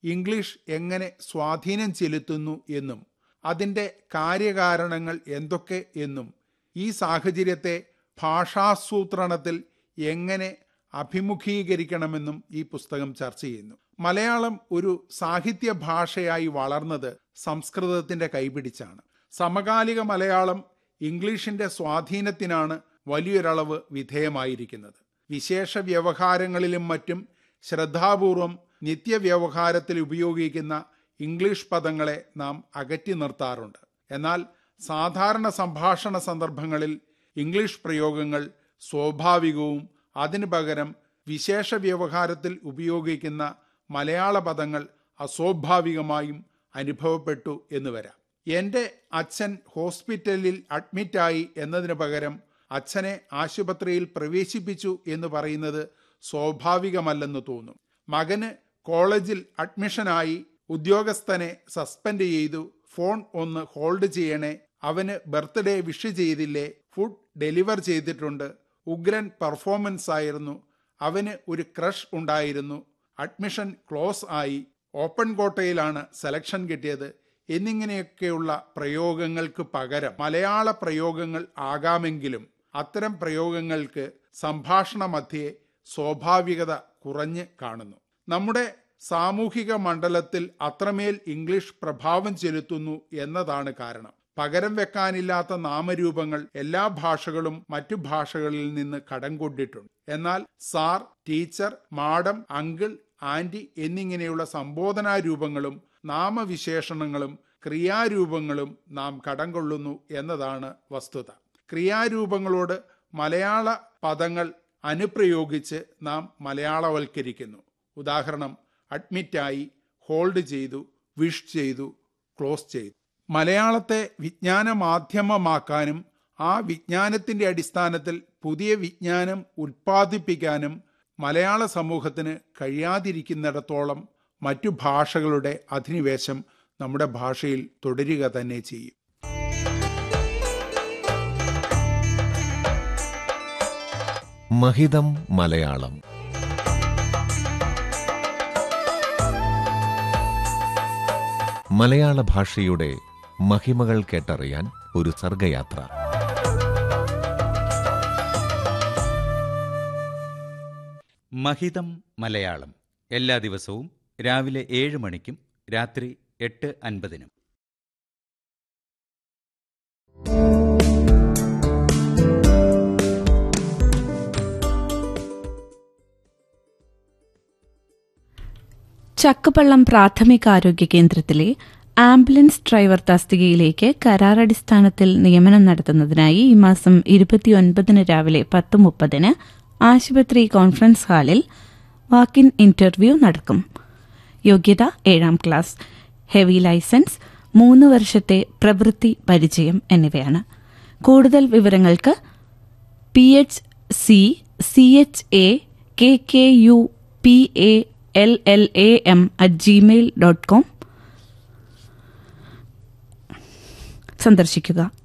English എങ്ങനെ സ്വാധീനം ചെലുത്തുന്നു എന്നും അതിൻ്റെ കാര്യകാരണങ്ങൾ എന്തൊക്കെ എന്നും ഈ സാഹചര്യത്തെ ഭാഷാസൂത്രണത്തിൽ എങ്ങനെ അഭിമുഖീകരിക്കണമെന്നും ഈ പുസ്തകം ചർച്ച ചെയ്യുന്നു മലയാളം ഒരു സാഹിത്യ ഭാഷയായി വളർന്നത് സംസ്കൃതത്തിന്റെ കൈപിടിച്ചാണ് സമകാലിക മലയാളം ഇംഗ്ലീഷിന്റെ സ്വാധീനത്തിനാണ് വലിയൊരളവ് വിധേയമായിരിക്കുന്നത് വിശേഷ വ്യവഹാരങ്ങളിലും മറ്റും ശ്രദ്ധാപൂർവം നിത്യവ്യവഹാരത്തിൽ ഉപയോഗിക്കുന്ന ഇംഗ്ലീഷ് പദങ്ങളെ നാം അകറ്റി നിർത്താറുണ്ട് എന്നാൽ സാധാരണ സംഭാഷണ സന്ദർഭങ്ങളിൽ ഇംഗ്ലീഷ് പ്രയോഗങ്ങൾ സ്വാഭാവികവും അതിനു പകരം വിശേഷ വ്യവഹാരത്തിൽ ഉപയോഗിക്കുന്ന മലയാള പദങ്ങൾ അസ്വാഭാവികമായും അനുഭവപ്പെട്ടു എന്ന് വരാം എൻ്റെ അച്ഛൻ ഹോസ്പിറ്റലിൽ അഡ്മിറ്റായി എന്നതിന് പകരം അച്ഛനെ ആശുപത്രിയിൽ പ്രവേശിപ്പിച്ചു എന്ന് പറയുന്നത് സ്വാഭാവികമല്ലെന്ന് തോന്നും മകന് കോളേജിൽ അഡ്മിഷനായി ഉദ്യോഗസ്ഥനെ സസ്പെൻഡ് ചെയ്തു ഫോൺ ഒന്ന് ഹോൾഡ് ചെയ്യണേ അവന് ബർത്ത്ഡേ വിഷ് ചെയ്തില്ലേ ഫുഡ് ഡെലിവർ ചെയ്തിട്ടുണ്ട് ഉഗ്രൻ പെർഫോമൻസ് ആയിരുന്നു അവന് ഒരു ക്രഷ് ഉണ്ടായിരുന്നു അഡ്മിഷൻ ക്ലോസ് ആയി ഓപ്പൺ കോട്ടയിലാണ് സെലക്ഷൻ കിട്ടിയത് എന്നിങ്ങനെയൊക്കെയുള്ള പ്രയോഗങ്ങൾക്ക് പകരം മലയാള പ്രയോഗങ്ങൾ ആകാമെങ്കിലും അത്തരം പ്രയോഗങ്ങൾക്ക് സംഭാഷണ മധ്യേ സ്വാഭാവികത കുറഞ്ഞ് കാണുന്നു നമ്മുടെ സാമൂഹിക മണ്ഡലത്തിൽ അത്രമേൽ ഇംഗ്ലീഷ് പ്രഭാവം ചെലുത്തുന്നു എന്നതാണ് കാരണം പകരം വെക്കാനില്ലാത്ത നാമരൂപങ്ങൾ എല്ലാ ഭാഷകളും മറ്റു ഭാഷകളിൽ നിന്ന് കടം കൊണ്ടിട്ടുണ്ട് എന്നാൽ sir teacher madam uncle aunty എന്നിങ്ങനെയുള്ള സംബോധനാ രൂപങ്ങളും നാമവിശേഷണങ്ങളും ക്രിയാരൂപങ്ങളും നാം കടം കൊള്ളുന്നു എന്നതാണ് വസ്തുത ക്രിയാരൂപങ്ങളോട് മലയാള പദങ്ങൾ അനുപ്രയോഗിച്ച് നാം മലയാളവൽക്കരിക്കുന്നു ഉദാഹരണം അഡ്മിറ്റായി ഹോൾഡ് ചെയ്തു വിഷ് ചെയ്തു ക്ലോസ് ചെയ്തു മലയാളത്തെ വിജ്ഞാന മാധ്യമമാക്കാനും ആ വിജ്ഞാനത്തിന്റെ അടിസ്ഥാനത്തിൽ പുതിയ വിജ്ഞാനം ഉൽപ്പാദിപ്പിക്കാനും മലയാള സമൂഹത്തിന് കഴിയാതിരിക്കുന്നിടത്തോളം മറ്റു ഭാഷകളുടെ അധിനിവേശം നമ്മുടെ ഭാഷയിൽ തുടരുക തന്നെ ചെയ്യും മഹിതം മലയാളം മലയാള ഭാഷയുടെ മഹിമകൾ കേട്ടറിയാൻ ഒരു സർഗയാത്ര മഹിതം മലയാളം എല്ലാ ദിവസവും രാവിലെ ഏഴ് മണിക്കും രാത്രി എട്ട് അൻപതിനും ചക്കുപള്ളം പ്രാഥമികാരോഗ്യ കേന്ദ്രത്തിലെ ആംബുലൻസ് ഡ്രൈവർ തസ്തികയിലേക്ക് കരാറടിസ്ഥാനത്തിൽ നിയമനം നടത്തുന്നതിനായി ഈ മാസം ഇരുപത്തിയൊൻപതിന് രാവിലെ പത്ത് മുപ്പതിന് ആശുപത്രി കോൺഫറൻസ് ഹാളിൽ വാക്കിൻ ഇന്റർവ്യൂ നടക്കും യോഗ്യത ഏഴാം ക്ലാസ് ഹെവി ലൈസൻസ് മൂന്ന് വർഷത്തെ പ്രവൃത്തി പരിചയം എന്നിവയാണ് കൂടുതൽ വിവരങ്ങൾക്ക് P H C C H A K K U P A L L A M at Gmail dot com സന്ദർശിക്കുക